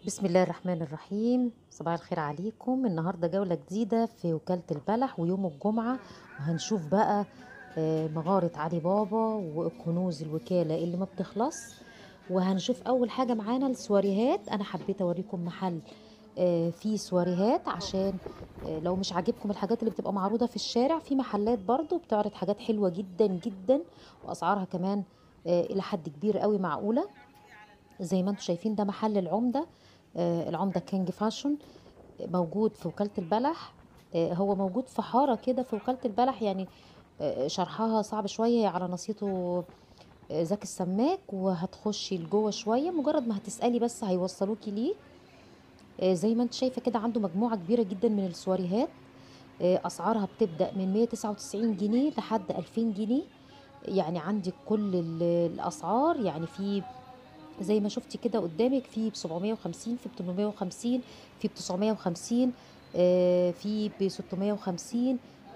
بسم الله الرحمن الرحيم صباح الخير عليكم النهاردة جولة جديدة في وكالة البلح ويوم الجمعة وهنشوف بقى آه، مغارة علي بابا وكنوز الوكالة اللي ما بتخلص وهنشوف أول حاجة معانا السواريهات أنا حبيت أوريكم محل آه، فيه سواريهات عشان آه، لو مش عاجبكم الحاجات اللي بتبقى معروضة في الشارع في محلات برضو بتعرض حاجات حلوة جدا جدا وأسعارها كمان آه، إلى حد كبير قوي معقولة زي ما انتم شايفين ده محل العمدة آه، العمدة كينج فاشون موجود في وكالة البلح آه، هو موجود في حارة كده في وكالة البلح يعني آه، شرحها صعب شوية على نصيته آه، زكي السماك وهتخشي لجوه شوية مجرد ما هتسألي بس هيوصلوكي ليه آه، زي ما انت شايفة كده عنده مجموعة كبيرة جدا من السواريهات آه، أسعارها بتبدأ من 199 جنيه لحد 2000 جنيه يعني عندك كل ال- الأسعار يعني في زي ما شفتي كده قدامك في ب 750 في ب 850 في ب 950 آه، في ب 650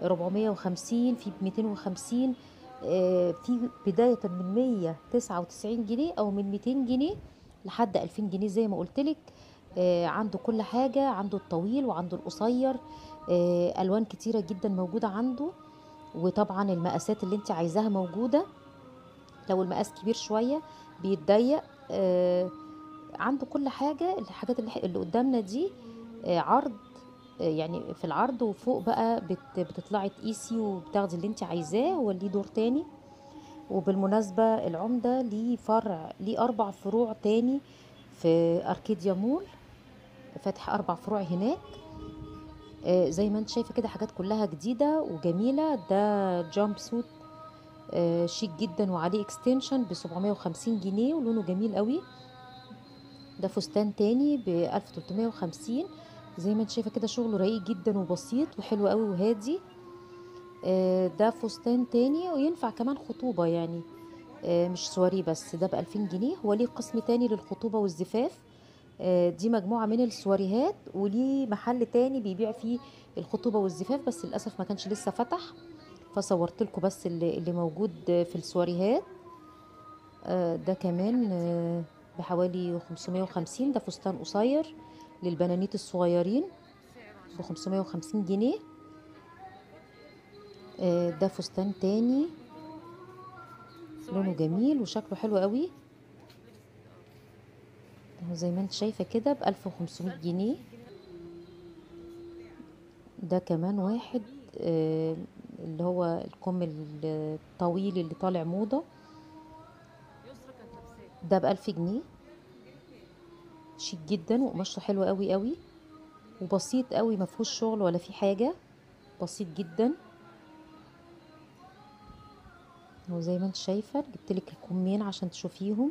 450 في ب 250 آه، في بداية من 199 جنيه أو من 200 جنيه لحد 2000 جنيه زي ما قلت لك عنده كل حاجة عنده الطويل وعنده القصير آه، ألوان كتيرة جدا موجودة عنده وطبعا المقاسات اللي انت عايزاها موجودة لو المقاس كبير شوية بيتضيق آه عنده كل حاجة الحاجات اللي, اللي قدامنا دي آه عرض آه يعني في العرض وفوق بقى بت بتطلعي تقيسي وبتاخدي اللي انت عايزاه هو ليه دور تاني وبالمناسبة العمدة ليه فرع ليه أربع فروع تاني في أركيديا مول فاتح أربع فروع هناك آه زي ما انت شايفة كده حاجات كلها جديدة وجميلة ده جامب سوت آه، شيك جدا وعليه اكستنشن ب 750 جنيه ولونه جميل قوي ده فستان تاني ب 1350 زي ما انت شايفه كده شغله رقيق جدا وبسيط وحلو قوي وهادي آه، ده فستان تاني وينفع كمان خطوبه يعني آه، مش سواري بس ده ب 2000 جنيه هو ليه قسم تاني للخطوبه والزفاف آه، دي مجموعه من السواريهات وليه محل تاني بيبيع فيه الخطوبه والزفاف بس للاسف ما كانش لسه فتح فصورت لكم بس اللي, اللي موجود في السواريهات آه، ده كمان آه، بحوالي 550 ده فستان قصير للبنانيت الصغيرين ب 550 جنيه آه، ده فستان تاني لونه جميل وشكله حلو قوي اهو زي ما انت شايفه كده ب 1500 جنيه ده كمان واحد آه، اللي هو الكم الطويل اللي طالع موضة ده بألف جنيه شيك جدا وقماشته حلوة قوي قوي وبسيط قوي ما فيهوش شغل ولا فيه حاجة بسيط جدا هو زي ما انت شايفة جبتلك الكمين عشان تشوفيهم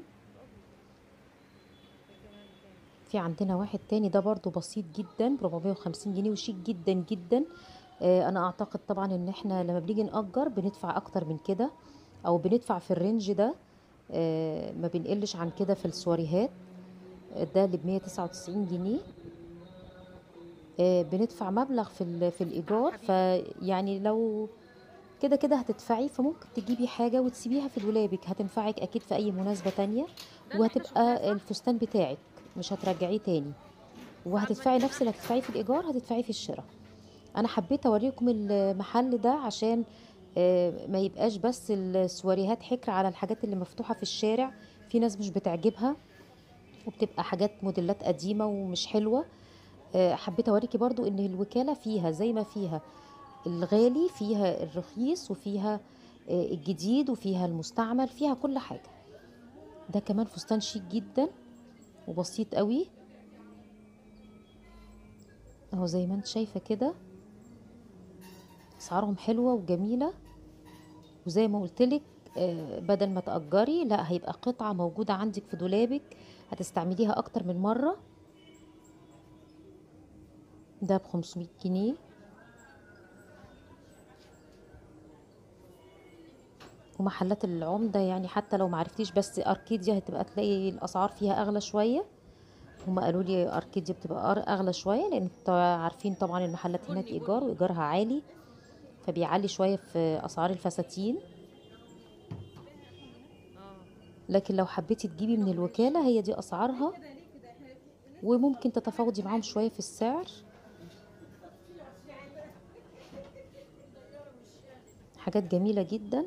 في عندنا واحد تاني ده برضو بسيط جدا ب 450 جنيه وشيك جدا جدا آه، انا اعتقد طبعا ان احنا لما بنيجي نأجر بندفع اكتر من كده او بندفع في الرينج ده آه، ما بنقلش عن كده في السواريهات آه، ده اللي ب 199 جنيه آه، بندفع مبلغ في ال- في الايجار فيعني لو كده كده هتدفعي فممكن تجيبي حاجة وتسيبيها في دولابك هتنفعك أكيد في أي مناسبة تانية وهتبقى الفستان بتاعك مش هترجعيه تاني وهتدفعي نفس اللي هتدفعيه في الإيجار هتدفعيه في الشراء أنا حبيت أوريكم المحل ده عشان آه، ما يبقاش بس السواريهات حكر على الحاجات اللي مفتوحة في الشارع في ناس مش بتعجبها وبتبقى حاجات موديلات قديمة ومش حلوة آه، حبيت اوريكي برضو ان الوكالة فيها زي ما فيها الغالي فيها الرخيص وفيها آه، الجديد وفيها المستعمل فيها كل حاجة ده كمان فستان شيك جدا وبسيط قوي اهو زي ما انت شايفة كده اسعارهم حلوة وجميلة وزي ما قلتلك آه، بدل ما تأجري لا هيبقى قطعة موجودة عندك في دولابك هتستعمليها اكتر من مرة ده ب 500 جنيه ومحلات العمدة يعني حتى لو معرفتيش بس أركيديا هتبقى تلاقي الأسعار فيها أغلى شوية هما قالوا لي أركيديا بتبقى أر- أغلى شوية لأن انتوا عارفين طبعا المحلات هناك إيجار وإيجارها عالي فبيعلي شوية في أسعار الفساتين لكن لو حبيتي تجيبي من الوكالة هي دي أسعارها وممكن تتفاوضي معاهم شوية في السعر حاجات جميلة جدا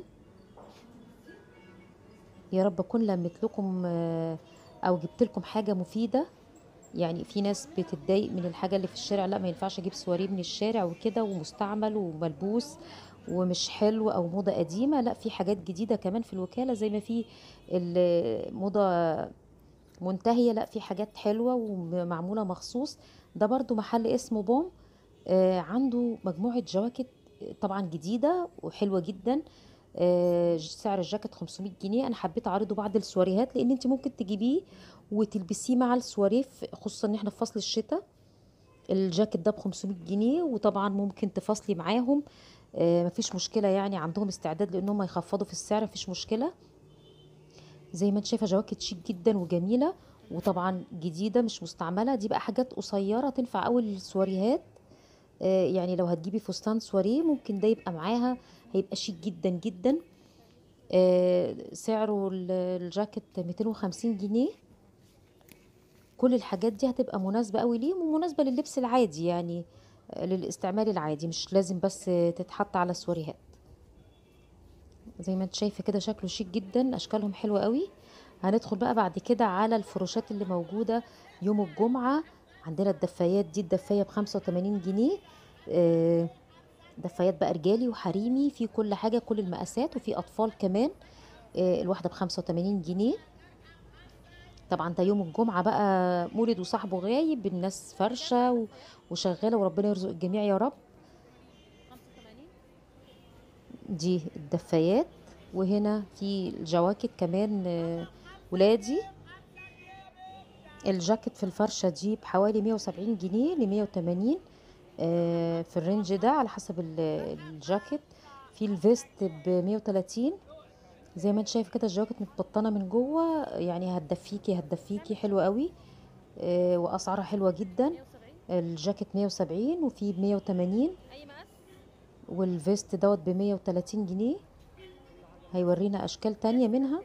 يا رب اكون لمت لكم آه، او جبت لكم حاجة مفيدة يعني في ناس بتتضايق من الحاجة اللي في الشارع لا ما ينفعش اجيب سواريه من الشارع وكده ومستعمل وملبوس ومش حلو او موضة قديمة لا في حاجات جديدة كمان في الوكالة زي ما في الموضة منتهية لا في حاجات حلوة ومعمولة مخصوص ده برضو محل اسمه بوم آه عنده مجموعة جواكت طبعا جديدة وحلوة جدا آه سعر الجاكيت 500 جنيه انا حبيت اعرضه بعد السواريهات لان انت ممكن تجيبيه وتلبسيه مع السواريه في- خصوصا ان احنا في فصل الشتاء الجاكيت ده ب 500 جنيه وطبعا ممكن تفاصلي معاهم آه مفيش مشكلة يعني عندهم استعداد لانهم يخفضوا في السعر مفيش مشكلة زي ما انت شايفه جواكت شيك جدا وجميله وطبعا جديده مش مستعمله دي بقى حاجات قصيره تنفع قوي للسواريهات آه، يعني لو هتجيبي فستان سواريه ممكن ده يبقى معاها هيبقى شيك جدا جدا آه، سعره ال- الجاكيت 250 جنيه كل الحاجات دي هتبقى مناسبة قوي ليهم ومناسبة لللبس العادي يعني آه، للاستعمال العادي مش لازم بس آه، تتحط على سواريهات زي ما انت شايفه كده شكله شيك جدا اشكالهم حلوه قوي هندخل بقى بعد كده على الفروشات اللي موجوده يوم الجمعه عندنا الدفايات دي الدفايه ب 85 جنيه آه، دفايات بقى رجالي وحريمي في كل حاجه كل المقاسات وفي اطفال كمان آه، الواحده ب 85 جنيه طبعا ده يوم الجمعه بقى مولد وصاحبه غايب الناس فرشه و- وشغاله وربنا يرزق الجميع يا رب دي الدفايات وهنا في الجواكت كمان آه، ولادي الجاكيت في الفرشة دي بحوالي 170 جنيه ل 180 آه، في الرينج ده على حسب ال- الجاكيت في الفيست ب 130 زي ما انت شايف كده الجاكيت متبطنة من جوه يعني هتدفيكي هتدفيكي حلوة قوي آه، واسعارها حلوة جدا الجاكيت 170 وفي ب 180 اي مقاس والفيست دوت ب 130 جنيه هيورينا اشكال تانية منها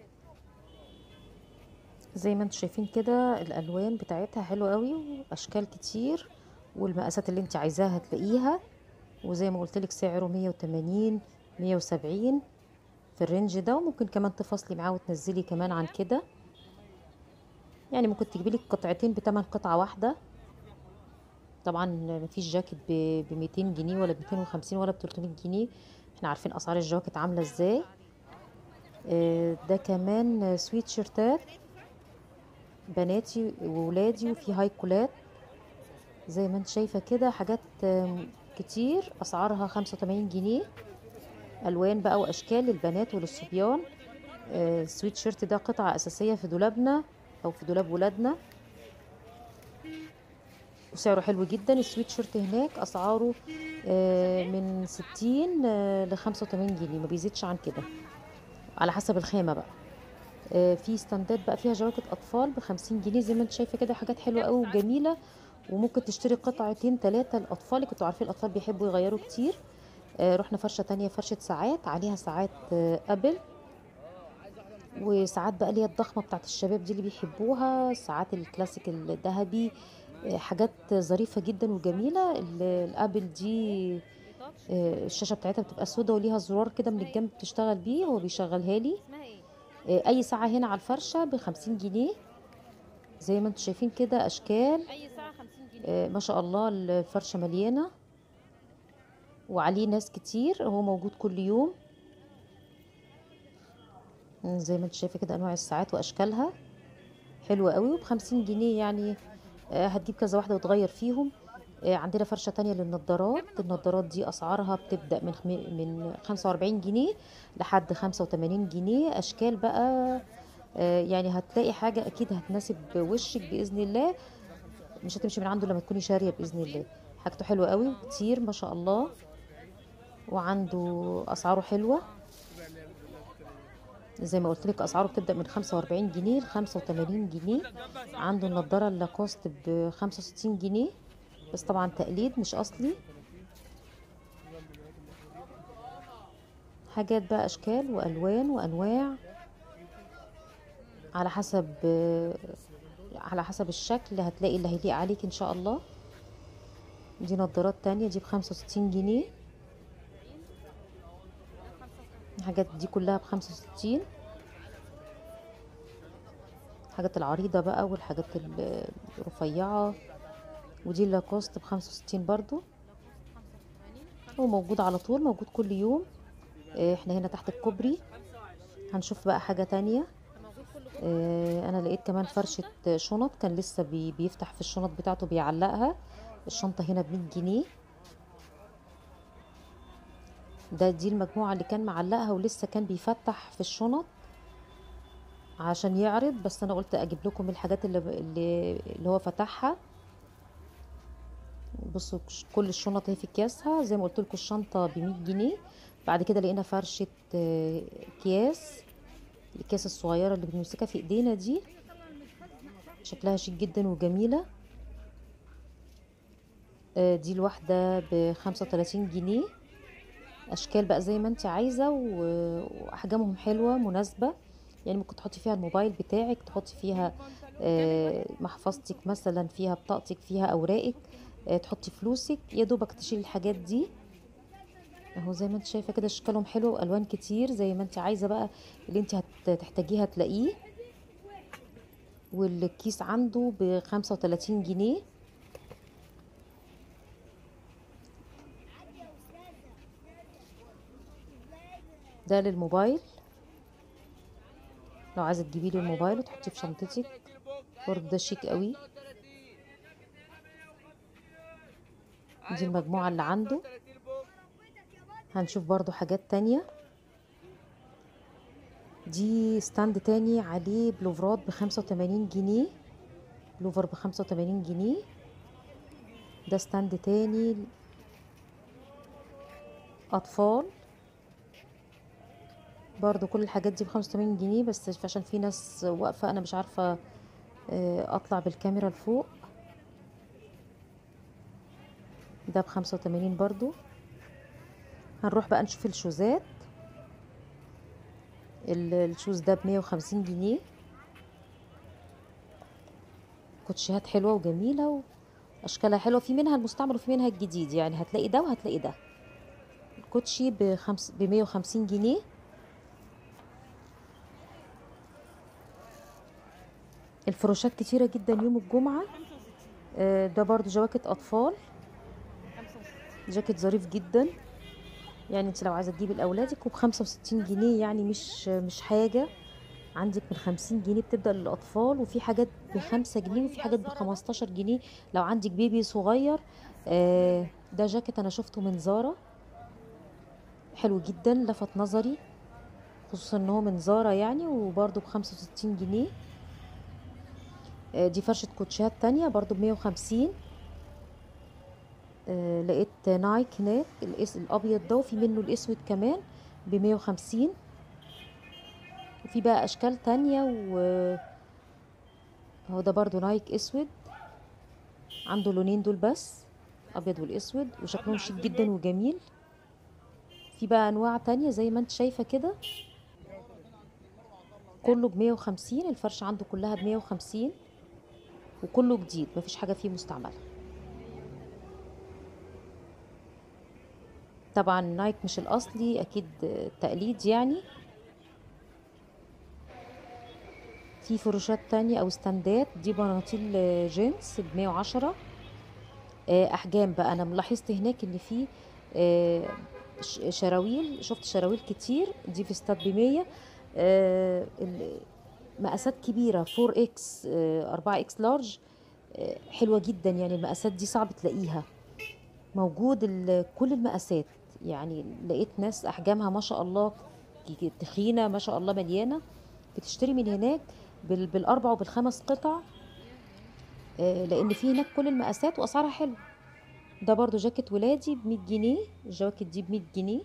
زي ما انتم شايفين كده الالوان بتاعتها حلوه قوي واشكال كتير والمقاسات اللي انت عايزاها هتلاقيها وزي ما قلت لك سعره 180 170 في الرينج ده وممكن كمان تفاصلي معاه وتنزلي كمان عن كده يعني ممكن تجيبي لك قطعتين بتمن قطعه واحده طبعا مفيش جاكيت ب 200 جنيه ولا ب 250 ولا ب 300 جنيه احنا عارفين اسعار الجواكت عامله ازاي آه، ده كمان سويت شيرتات بناتي وولادي وفي هاي كولات زي ما انت شايفه كده حاجات آم، كتير اسعارها 85 جنيه الوان بقى واشكال للبنات وللصبيان آه، السويت شيرت ده قطعه اساسيه في دولابنا او في دولاب ولادنا وسعره حلو جدا السويت شيرت هناك اسعاره آه، من 60 ل 85 جنيه ما بيزيدش عن كده على حسب الخامه بقى آه، في ستاندات بقى فيها جواكت اطفال ب 50 جنيه زي ما انت شايفه كده حاجات حلوه قوي وجميله وممكن تشتري قطعتين ثلاثه لاطفالك انتوا عارفين الاطفال بيحبوا يغيروا كتير آه، رحنا فرشه تانية فرشه ساعات عليها ساعات آه، ابل وساعات بقى اللي هي الضخمه بتاعت الشباب دي اللي بيحبوها ساعات الكلاسيك الذهبي آه، حاجات ظريفه جدا وجميله ال- الابل دي آه، الشاشه بتاعتها بتبقى سودا وليها زرار كده من الجنب بتشتغل بيه هو بيشغلها لي اسمها ايه آه، اي ساعه هنا على الفرشه ب 50 جنيه زي ما انتم شايفين كده اشكال اي ساعه 50 جنيه آه، ما شاء الله الفرشه مليانه وعليه ناس كتير هو موجود كل يوم مم، زي ما انت شايفه كده انواع الساعات واشكالها حلوه قوي وب 50 جنيه يعني آه، هتجيب كذا واحده وتغير فيهم آه، عندنا فرشه تانية للنضارات النضارات دي اسعارها بتبدا من خم... من 45 جنيه لحد 85 جنيه اشكال بقى آه، يعني هتلاقي حاجه اكيد هتناسب وشك باذن الله مش هتمشي من عنده لما تكوني شاريه باذن الله حاجته حلوه قوي وكتير ما شاء الله وعنده اسعاره حلوه زي ما قلت لك اسعاره بتبدا من 45 جنيه ل 85 جنيه عنده النضاره اللاكوست ب 65 جنيه بس طبعا تقليد مش اصلي حاجات بقى اشكال والوان وانواع على حسب آه، على حسب الشكل هتلاقي اللي هيليق عليك ان شاء الله دي نظارات تانية دي بخمسة وستين جنيه الحاجات دي كلها بخمسة وستين الحاجات العريضة بقى والحاجات ال- الرفيعة ودي لاكوست بخمسة وستين برضو هو موجود على طول موجود كل يوم آه، احنا هنا تحت الكوبري هنشوف بقى حاجة تانية آه، انا لقيت كمان فرشة شنط كان لسه بي بيفتح في الشنط بتاعته بيعلقها الشنطة هنا بمية جنيه ده دي المجموعة اللي كان معلقها ولسه كان بيفتح في الشنط عشان يعرض بس انا قلت اجيب لكم الحاجات اللي اللي, اللي هو فتحها بصوا كش- كل الشنط اهي في اكياسها زي ما قلت لكم الشنطه ب 100 جنيه بعد كده لقينا فرشه آه، اكياس الاكياس الصغيره اللي بنمسكها في ايدينا دي شكلها شيك جدا وجميله آه، دي الواحده ب 35 جنيه اشكال بقى زي ما انت عايزه و- واحجامهم حلوه مناسبه يعني ممكن تحطي فيها الموبايل بتاعك تحطي فيها آه، محفظتك مثلا فيها بطاقتك فيها اوراقك آه، تحطي فلوسك يا دوبك تشيلي الحاجات دي اهو زي ما انت شايفه كده اشكالهم حلوه والوان كتير زي ما انت عايزه بقى اللي انت هتحتاجيه هتلاقيه والكيس عنده ب 35 جنيه ده للموبايل لو عايزه تجيبي لي الموبايل وتحطيه في شنطتك برضه ده شيك قوي دي المجموعه اللي عنده هنشوف برضو حاجات تانية دي ستاند تاني عليه بلوفرات بخمسة وتمانين جنيه بلوفر بخمسة وتمانين جنيه ده ستاند تاني أطفال برضو كل الحاجات دي بخمسة وتمانين جنيه بس عشان في ناس واقفة أنا مش عارفة آه، أطلع بالكاميرا لفوق ده بخمسة وتمانين برضو هنروح بقى نشوف الشوزات ال- الشوز ده بمية وخمسين جنيه كوتشيهات حلوة وجميلة وأشكالها حلوة في منها المستعمل وفي منها الجديد يعني هتلاقي ده وهتلاقي ده الكوتشي بخمس بمية وخمسين جنيه الفروشات كتيرة جدا يوم الجمعة آه، ده برضو جواكت أطفال جاكيت ظريف جدا يعني انت لو عايزه تجيبي لاولادك وبخمسة وستين جنيه يعني مش مش حاجه عندك من خمسين جنيه بتبدا للاطفال وفي حاجات بخمسة جنيه وفي حاجات بخمستاشر جنيه لو عندك بيبي صغير آه ده جاكيت انا شفته من زارا حلو جدا لفت نظري خصوصا ان هو من زارا يعني وبرده بخمسة وستين جنيه آه دي فرشة كوتشيات تانية برضو بمية وخمسين آه، لقيت نايك هناك الإس الابيض ده وفي منه الاسود كمان بمية وخمسين وفي بقى اشكال تانية و هو ده برضو نايك اسود عنده لونين دول بس ابيض والاسود وشكلهم شيك جدا وجميل في بقى انواع تانية زي ما انت شايفة كده كله بمية وخمسين الفرشة عنده كلها بمية وخمسين وكله جديد مفيش حاجة فيه مستعملة طبعا نايك مش الاصلي اكيد تقليد يعني في فروشات تانية او ستاندات دي بناطيل جينز بمية وعشرة احجام بقى انا ملاحظت هناك ان في آه، ش- شراويل شفت شراويل كتير دي في ستاد بمية آه، ال- مقاسات كبيرة 4 اكس 4 اكس لارج آه، حلوة جدا يعني المقاسات دي صعب تلاقيها موجود ال- كل المقاسات يعني لقيت ناس احجامها ما شاء الله ك- تخينه ما شاء الله مليانه بتشتري من هناك بال- بالاربع وبالخمس قطع آه، لان في هناك كل المقاسات واسعارها حلوه ده برضو جاكيت ولادي ب 100 جنيه الجواكت دي ب 100 جنيه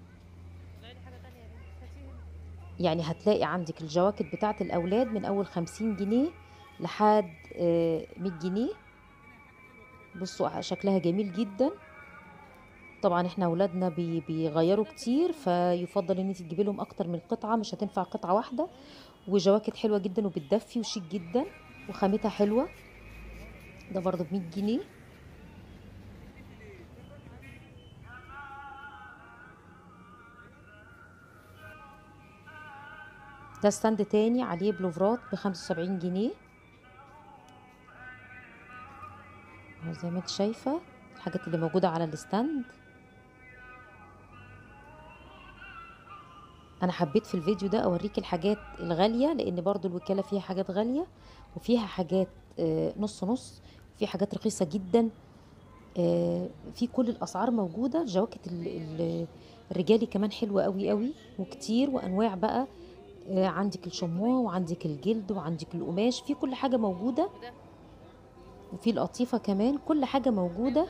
يعني هتلاقي عندك الجواكت بتاعت الاولاد من اول 50 جنيه لحد آه، 100 جنيه بصوا شكلها جميل جدا طبعا احنا اولادنا بي بيغيروا كتير فيفضل ان انت تجيبي لهم اكتر من قطعه مش هتنفع قطعه واحده وجواكت حلوه جدا وبتدفي وشيك جدا وخامتها حلوة ده برضو بمية جنيه ده ستاند تاني عليه بلوفرات بخمسة وسبعين جنيه اهو زي ما انت شايفة الحاجات اللي موجودة على الستاند انا حبيت في الفيديو ده اوريك الحاجات الغالية لان برضو الوكالة فيها حاجات غالية وفيها حاجات آه، نص نص وفي حاجات رخيصة جدا آه، في كل الاسعار موجودة الجواكت ال- ال- الرجالي كمان حلوة قوي قوي وكتير وانواع بقى آه، عندك الشموع وعندك الجلد وعندك القماش في كل حاجة موجودة وفي القطيفة كمان كل حاجة موجودة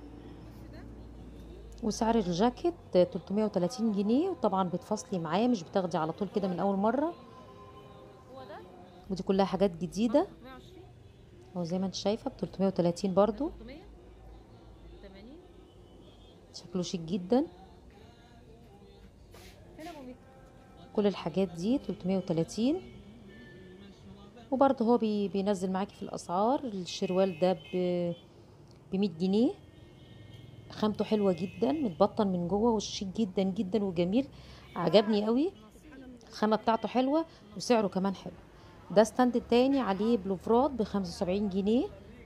وسعر الجاكيت 330 جنيه وطبعا بتفصلي معاه مش بتاخدي على طول كده من اول مرة هو ده ودي كلها حاجات جديدة 120 اهو زي ما انت شايفة ب 330 برضو 300 80 شكله شيك جدا هنا ابو 100 كل الحاجات دي 330 وبرضه هو بي بينزل معاكي في الاسعار الشروال ده ب ب 100 جنيه خامته حلوه جدا متبطن من جوه وشيك جدا جدا وجميل عجبني قوي الخامه بتاعته حلوه وسعره كمان حلو ده ستاند تاني عليه بلوفرات ب 75 جنيه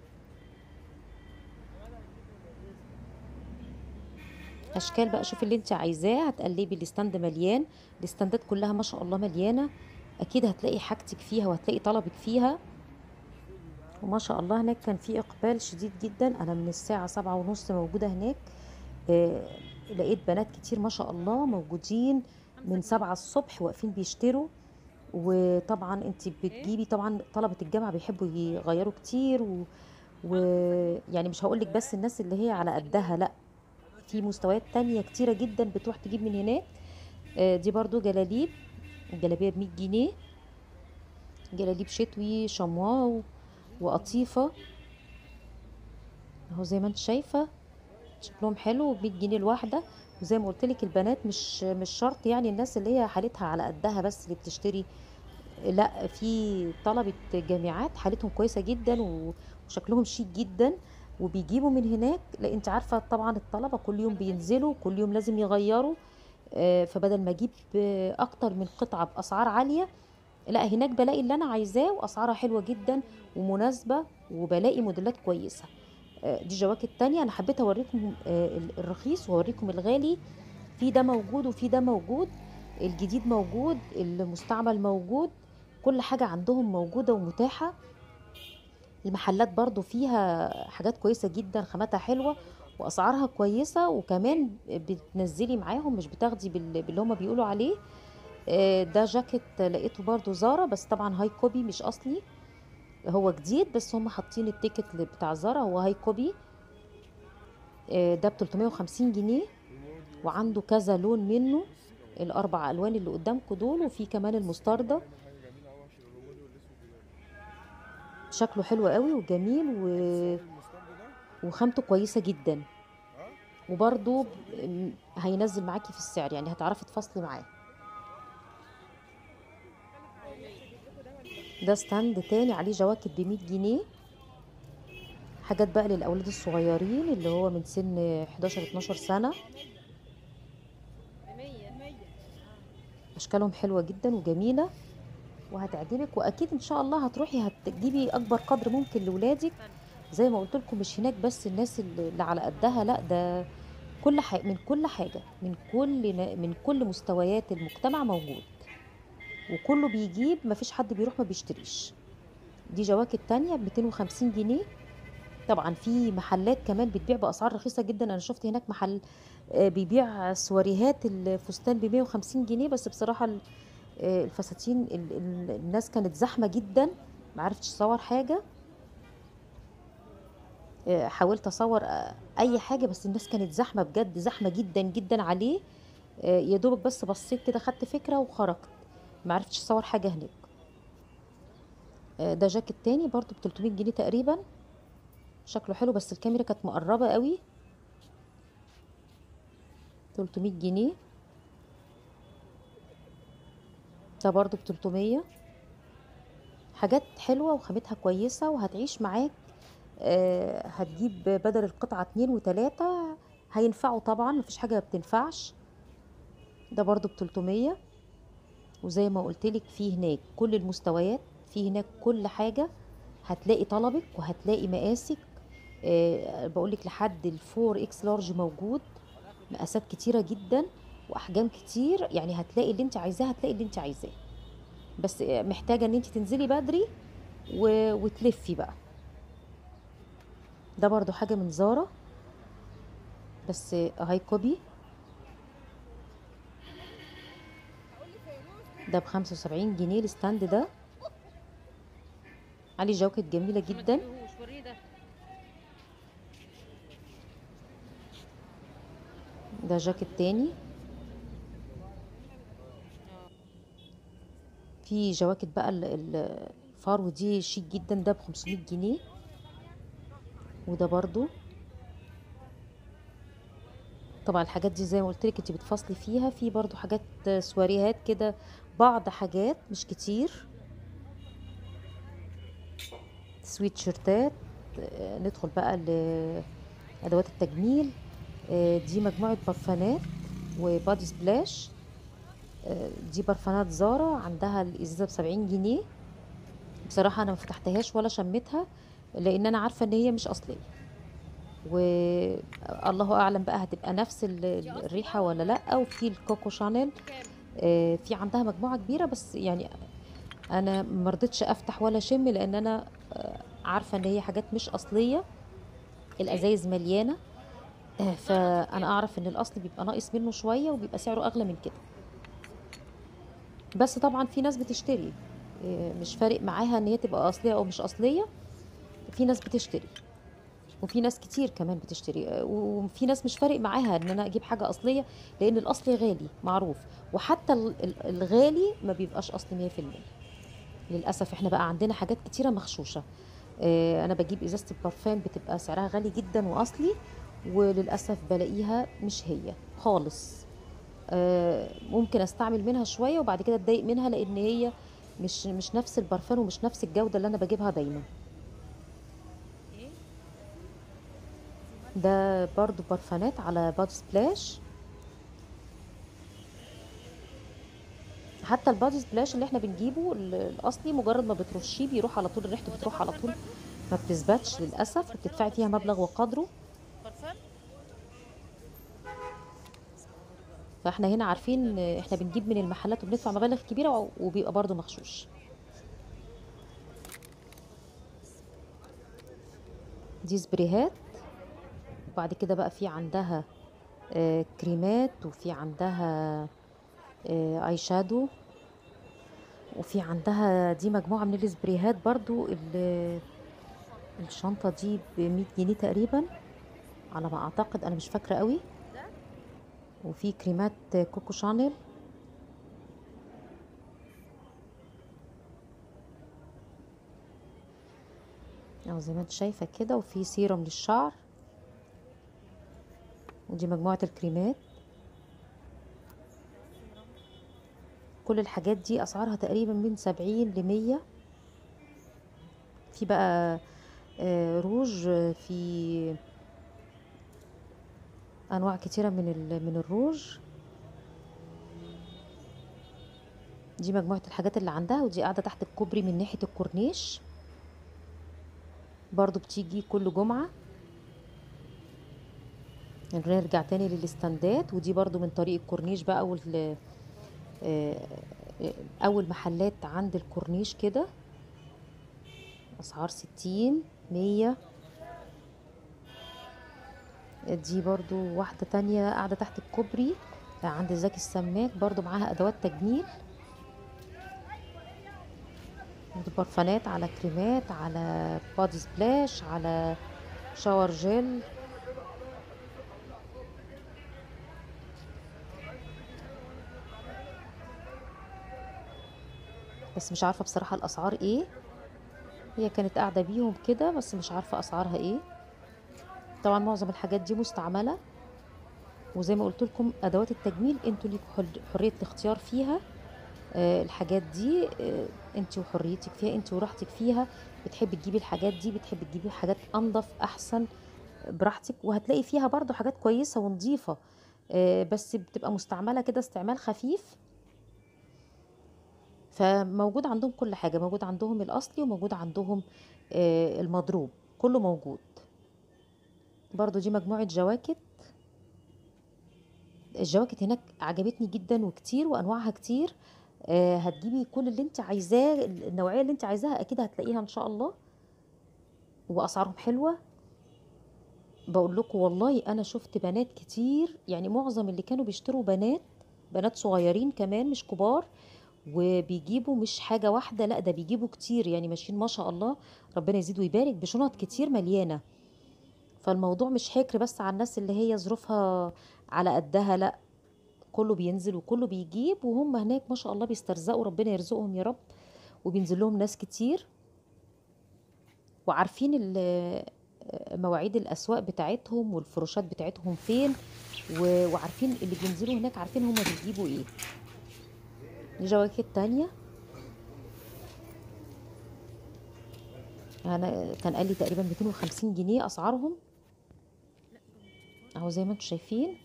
اشكال بقى شوفي اللي انت عايزاه هتقلبي الستاند مليان الستاندات كلها ما شاء الله مليانه اكيد هتلاقي حاجتك فيها وهتلاقي طلبك فيها وما شاء الله هناك كان في اقبال شديد جدا انا من الساعه سبعة ونص موجوده هناك آه لقيت بنات كتير ما شاء الله موجودين من سبعة الصبح واقفين بيشتروا وطبعا انت بتجيبي طبعا طلبة الجامعة بيحبوا يغيروا كتير و... ويعني مش هقولك بس الناس اللي هي على قدها لا في مستويات تانية كتيرة جدا بتروح تجيب من هناك آه، دي برضو جلاليب الجلابية بمية جنيه جلاليب شتوي شموا و- وقطيفة اهو زي ما انت شايفة شكلهم حلو بمية جنيه الواحدة وزي ما قلت لك البنات مش مش شرط يعني الناس اللي هي حالتها على قدها بس اللي بتشتري لا في طلبة جامعات حالتهم كويسة جدا و- وشكلهم شيك جدا وبيجيبوا من هناك لا انت عارفة طبعا الطلبة كل يوم بينزلوا كل يوم لازم يغيروا آه، فبدل ما اجيب آه، اكتر من قطعة باسعار عالية لا هناك بلاقي اللي انا عايزاه واسعارها حلوة جدا ومناسبة وبلاقي موديلات كويسة آه، دي جواكت تانية انا حبيت اوريكم آه، ال- الرخيص واوريكم الغالي في ده موجود وفي ده موجود الجديد موجود المستعمل موجود كل حاجة عندهم موجودة ومتاحة المحلات برضو فيها حاجات كويسة جدا خاماتها حلوة واسعارها كويسة وكمان بتنزلي معاهم مش بتاخدي بال- باللي هما بيقولوا عليه آه، ده جاكيت لقيته برضو زارا بس طبعا هاي كوبي مش اصلي هو جديد بس هم حاطين التيكت بتاع زارا هو هاي كوبي آه، ده ب 350 جنيه وعنده كذا لون منه الاربع الوان اللي قدامكم دول وفي كمان المستردة شكله حلو قوي وجميل و... وخامته كويسة جدا وبرضو ب- هينزل معاكي في السعر يعني هتعرفي تفصلي معاه ده ستاند تاني عليه جواكت بمية جنيه حاجات بقى للأولاد الصغيرين اللي هو من سن 11 12 سنة 100 أشكالهم حلوة جدا وجميلة وهتعجبك وأكيد إن شاء الله هتروحي هتجيبي أكبر قدر ممكن لولادك زي ما قلت لكم مش هناك بس الناس اللي اللي على قدها لا ده كل حاجة من كل حاجة من كل نا- من كل مستويات المجتمع موجود وكله بيجيب مفيش حد بيروح ما بيشتريش دي جواكت تانية ب 250 جنيه طبعا في محلات كمان بتبيع بأسعار رخيصة جدا أنا شفت هناك محل آه، بيبيع سواريهات الفستان ب 150 جنيه بس بصراحة ال- آه، الفساتين ال- ال- الناس كانت زحمة جدا معرفتش اصور حاجة آه، حاولت اصور آه، اي حاجة بس الناس كانت زحمة بجد زحمة جدا جدا عليه آه، يا دوبك بس بصيت كده خدت فكرة وخرجت معرفتش اصور حاجة هناك آه، ده جاكيت تاني برضو ب 300 جنيه تقريبا شكله حلو بس الكاميرا كانت مقربة قوي 300 جنيه ده برضو ب 300 حاجات حلوة وخامتها كويسة وهتعيش معاك آه، هتجيب بدل القطعة اتنين وتلاتة هينفعوا طبعا مفيش حاجة ما بتنفعش ده برضو بتلتمية وزي ما قلتلك في هناك كل المستويات في هناك كل حاجة هتلاقي طلبك وهتلاقي مقاسك آه، بقولك لحد الفور اكس لارج موجود مقاسات كتيرة جدا واحجام كتير يعني هتلاقي اللي انت عايزاه هتلاقي اللي انت عايزاه بس آه، محتاجة ان انت تنزلي بدري و... وتلفي بقى ده برضو حاجة من زارا بس آه، هاي كوبي ده بخمسة وسبعين جنيه الستاند ده عليه جواكت جميلة ما جدا تجيبهوش وريه ده ده جاكيت تاني اه في جواكت بقى ال- ال- الفارو دي شيك جدا ده بخمسمية جنيه وده برضو طبعا الحاجات دي زي ما قلت لك انت بتفصلي فيها في برضو حاجات سواريهات كده بعض حاجات مش كتير سويت شيرتات آه، ندخل بقى لأدوات التجميل آه، دي مجموعة برفانات وبادي سبلاش آه، دي برفانات زارا عندها الإزازة بسبعين جنيه بصراحة أنا ما فتحتهاش ولا شميتها لأن أنا عارفة إن هي مش أصلية والله أعلم بقى هتبقى نفس ال- الريحة ولا لأ وفي الكوكو شانيل كام آه، في عندها مجموعة كبيرة بس يعني انا مرضتش افتح ولا شم لان انا آه، عارفة ان هي حاجات مش اصلية الازايز مليانة آه، فانا اعرف ان الاصل بيبقى ناقص منه شوية وبيبقى سعره اغلى من كده بس طبعا في ناس بتشتري آه، مش فارق معاها ان هي تبقى اصلية او مش اصلية في ناس بتشتري وفي ناس كتير كمان بتشتري آه، وفي ناس مش فارق معاها ان انا اجيب حاجة اصلية لان الاصلي غالي معروف وحتى ال- ال- الغالي ما بيبقاش اصلي 100% للاسف احنا بقى عندنا حاجات كتيره مغشوشه اه انا بجيب ازازه البرفان بتبقى سعرها غالي جدا واصلي وللاسف بلاقيها مش هي خالص اه ممكن استعمل منها شويه وبعد كده اتضايق منها لان هي مش مش نفس البرفان ومش نفس الجوده اللي انا بجيبها دايما ايه ده برضو برفانات على باد سبلاش حتى البادي سبلاش اللي احنا بنجيبه ال- الاصلي مجرد ما بترشيه بيروح على طول ريحته بتروح على طول ما بتثبتش للاسف وبتدفعي فيها مبلغ وقدره برفان فاحنا هنا عارفين احنا بنجيب من المحلات وبندفع مبالغ كبيره وبيبقى برضو مغشوش دي سبريهات وبعد كده بقى في عندها آه، كريمات وفي عندها آه، اي شادو وفي عندها دي مجموعة من السبريهات برضو ال- الشنطة دي بمية جنيه تقريبا على ما اعتقد انا مش فاكرة قوي ده وفي كريمات كوكو شانيل او زي ما انت شايفة كده وفي سيروم للشعر ودي مجموعة الكريمات كل الحاجات دي اسعارها تقريبا من سبعين لمية في بقى آه، روج آه، في انواع كتيره من ال- من الروج دي مجموعه الحاجات اللي عندها ودي قاعده تحت الكوبري من ناحيه الكورنيش برضو بتيجي كل جمعه نرجع تاني للاستندات ودي برضو من طريق الكورنيش بقى وال آه، آه، اول محلات عند الكورنيش كده اسعار ستين مية دي برضو واحدة تانية قاعدة تحت الكوبري عند زكي السماك برضو معاها ادوات تجميل دي برفانات على كريمات على بادي سبلاش على شاور جل بس مش عارفة بصراحة الأسعار ايه هي كانت قاعدة بيهم كده بس مش عارفة أسعارها ايه طبعا معظم الحاجات دي مستعملة وزي ما قلت لكم أدوات التجميل انتوا ليكوا حل- حرية الاختيار فيها آه، الحاجات دي آه، انت وحريتك فيها انت وراحتك فيها بتحبي تجيبي الحاجات دي بتحبي تجيبي حاجات انضف احسن براحتك وهتلاقي فيها برضو حاجات كويسة ونظيفة آه، بس بتبقى مستعملة كده استعمال خفيف فموجود عندهم كل حاجة موجود عندهم الأصلي وموجود عندهم آه، المضروب كله موجود برضو دي مجموعة جواكت الجواكت هناك عجبتني جدا وكتير وأنواعها كتير آه، هتجيبي كل اللي انت عايزاه النوعية اللي انت عايزاها أكيد هتلاقيها إن شاء الله وأسعارهم حلوة بقول لكم والله انا شفت بنات كتير يعني معظم اللي كانوا بيشتروا بنات بنات صغيرين كمان مش كبار وبيجيبوا مش حاجة واحدة لا ده بيجيبوا كتير يعني ماشيين ما شاء الله ربنا يزيد ويبارك بشنط كتير مليانة فالموضوع مش حكر بس على الناس اللي هي ظروفها على قدها لا كله بينزل وكله بيجيب وهم هناك ما شاء الله بيسترزقوا ربنا يرزقهم يا رب وبينزل لهم ناس كتير وعارفين ال- مواعيد الاسواق بتاعتهم والفروشات بتاعتهم فين و- وعارفين اللي بينزلوا هناك عارفين هما بيجيبوا ايه دي جواكت تانية انا كان قال لي تقريبا 250 جنيه اسعارهم اهو زي ما انتم شايفين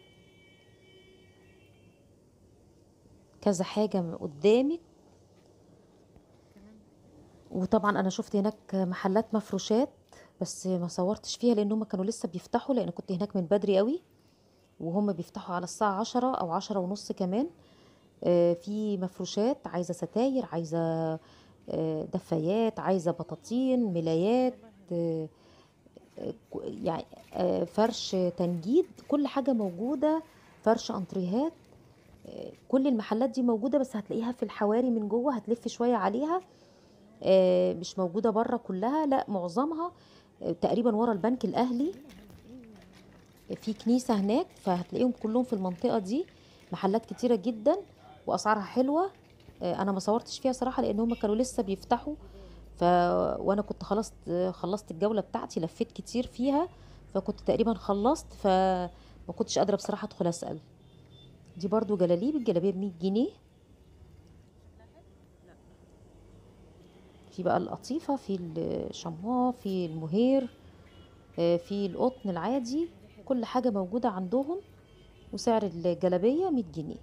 كذا حاجة من قدامك وطبعا انا شفت هناك محلات مفروشات بس ما صورتش فيها لان هم كانوا لسه بيفتحوا لان كنت هناك من بدري قوي وهم بيفتحوا على الساعة عشرة او عشرة ونص كمان آه، في مفروشات عايزة ستاير عايزة آه، دفايات عايزة بطاطين ملايات آه، آه، ك- يعني آه، فرش تنجيد كل حاجة موجودة فرش انتريهات آه، كل المحلات دي موجودة بس هتلاقيها في الحواري من جوه هتلف شوية عليها آه، مش موجودة بره كلها لا معظمها آه، تقريبا ورا البنك الأهلي في كنيسة هناك فهتلاقيهم كلهم في المنطقة دي محلات كتيرة جدا وأسعارها حلوة آه، أنا ما صورتش فيها صراحة لأن هم كانوا لسه بيفتحوا ف... وأنا كنت خلاص خلصت الجولة بتاعتي لفيت كتير فيها فكنت تقريبا خلصت فما كنتش قادرة بصراحة أدخل أسأل دي برضو جلاليب الجلابية بمية جنيه في بقى القطيفة في الشموا في المهير آه، في القطن العادي كل حاجة موجودة عندهم وسعر الجلابية 100 جنيه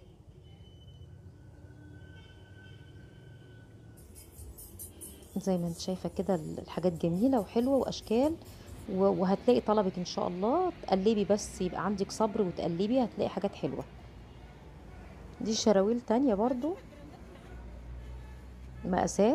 زي ما انت شايفة كده الحاجات جميلة وحلوة وأشكال و- وهتلاقي طلبك إن شاء الله تقلبي بس يبقى عندك صبر وتقلبي هتلاقي حاجات حلوة دي شراويل تانية برضو مقاسات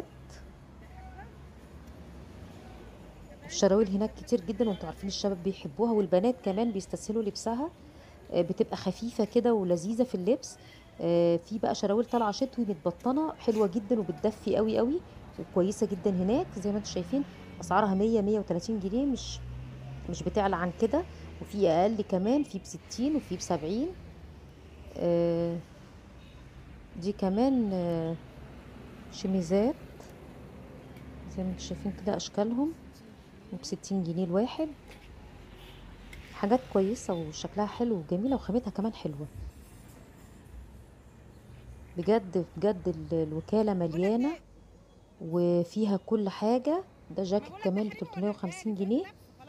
الشراويل هناك كتير جدا وانتوا عارفين الشباب بيحبوها والبنات كمان بيستسهلوا لبسها آه، بتبقى خفيفة كده ولذيذة في اللبس آه، في بقى شراويل طالعة شتوي متبطنة حلوة جدا وبتدفي قوي قوي وكويسة جدا هناك زي ما انتوا شايفين اسعارها 100 130 جنيه مش مش بتعلى عن كده وفي اقل كمان في بستين وفي بسبعين آه، دي كمان آه، شميزات زي ما انتوا شايفين كده اشكالهم وبستين جنيه الواحد حاجات كويسة وشكلها حلو وجميلة وخامتها كمان حلوة بجد بجد ال- الوكالة مليانة وفيها كل حاجة ده جاكيت كمان ب 350 جنيه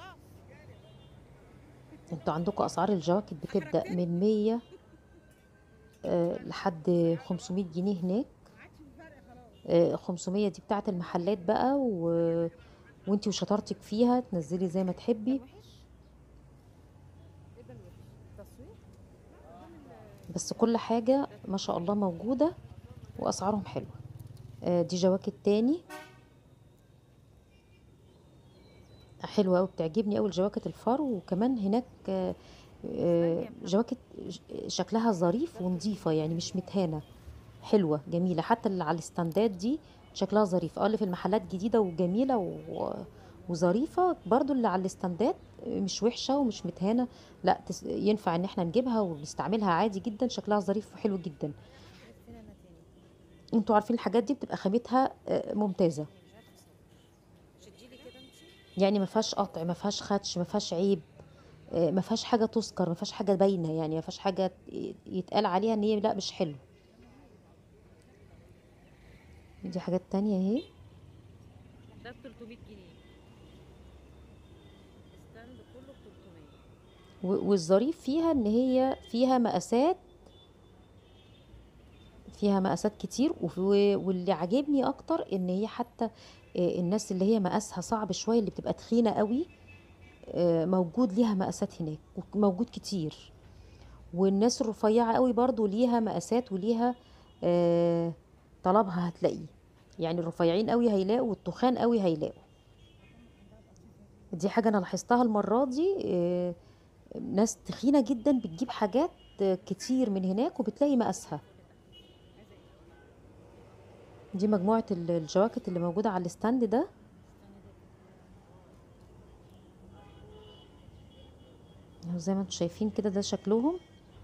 انتوا عندكم اسعار الجواكت بتبدأ من 100 آه، لحد 500 جنيه هناك آه، 500 دي بتاعت المحلات بقى و... وانتي وشطارتك فيها تنزلي زي ما تحبي بس كل حاجة ما شاء الله موجودة وأسعارهم حلوة آه، دي جواكت تاني حلوة أوي بتعجبني أوي الجواكت الفرو وكمان هناك آه، آه، جواكت ش- شكلها ظريف ونظيفة يعني مش متهانة حلوة جميلة حتى اللي على الاستندات دي شكلها ظريف اه اللي في المحلات جديدة وجميلة و... وظريفة برضو اللي على الاستندات مش وحشة ومش متهانة لا تس... ينفع ان احنا نجيبها ونستعملها عادي جدا شكلها ظريف وحلو جدا انتوا عارفين الحاجات دي بتبقى خامتها آه، ممتازة يعني ما فيهاش قطع ما فيهاش خدش ما فيهاش عيب آه، ما فيهاش حاجة تذكر ما فيهاش حاجة باينة يعني ما فيهاش حاجة يتقال عليها ان هي لا مش حلو دي حاجات تانية اهي ده ب 300 جنيه الستاند كله ب 300 و- والظريف فيها ان هي فيها مقاسات فيها مقاسات كتير وف- واللي عاجبني اكتر ان هي حتى آه، الناس اللي هي مقاسها صعب شويه اللي بتبقى تخينه قوي آه، موجود ليها مقاسات هناك موجود كتير والناس الرفيعه قوي برضو ليها مقاسات وليها آه، طلبها هتلاقيه يعني الرفيعين قوي هيلاقوا والتخان قوي هيلاقوا دي حاجه انا لاحظتها المره دي آه، ناس تخينه جدا بتجيب حاجات آه، كتير من هناك وبتلاقي مقاسها دي مجموعة ال- الجواكت اللي موجودة على الستاند ده أهو زي ما انتم شايفين كده ده شكلهم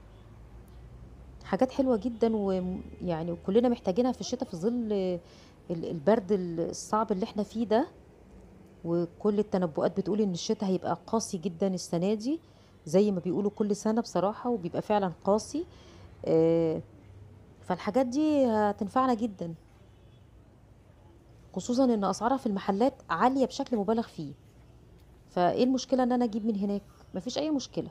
حاجات حلوة جدا ويعني وكلنا محتاجينها في الشتاء في ظل ال- البرد الصعب اللي احنا فيه ده وكل التنبؤات بتقول ان الشتاء هيبقى قاسي جدا السنة دي زي ما بيقولوا كل سنة بصراحة وبيبقى فعلا قاسي آه، فالحاجات دي هتنفعنا جدا خصوصا ان اسعارها في المحلات عالية بشكل مبالغ فيه فايه المشكلة ان انا اجيب من هناك مفيش اي مشكلة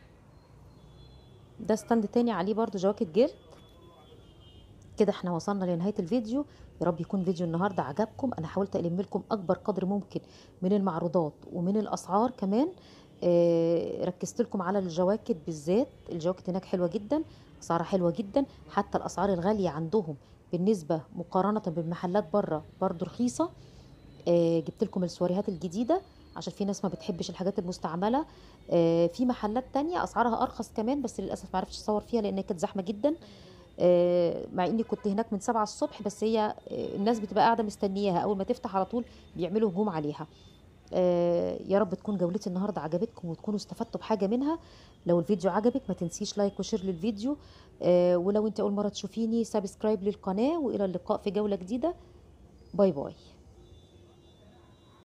ده ستاند تاني عليه برضو جواكت جلد كده احنا وصلنا لنهاية الفيديو يا رب يكون فيديو النهاردة عجبكم انا حاولت الم لكم اكبر قدر ممكن من المعروضات ومن الاسعار كمان آه ركزت لكم على الجواكت بالذات الجواكت هناك حلوة جدا اسعارها حلوة جدا حتى الاسعار الغالية عندهم بالنسبة مقارنة بالمحلات بره برضو رخيصة آه جبت لكم السواريهات الجديدة عشان في ناس ما بتحبش الحاجات المستعملة آه في محلات تانية اسعارها ارخص كمان بس للاسف ما عرفتش اصور فيها لان كانت زحمة جدا آه، مع اني كنت هناك من سبعة الصبح بس هي آه، الناس بتبقى قاعدة مستنياها اول ما تفتح على طول بيعملوا هجوم عليها آه، يا رب تكون جولتي النهارده عجبتكم وتكونوا استفدتوا بحاجة منها لو الفيديو عجبك ما تنسيش لايك وشير للفيديو آه، ولو انت اول مرة تشوفيني سبسكرايب للقناة والى اللقاء في جولة جديدة باي باي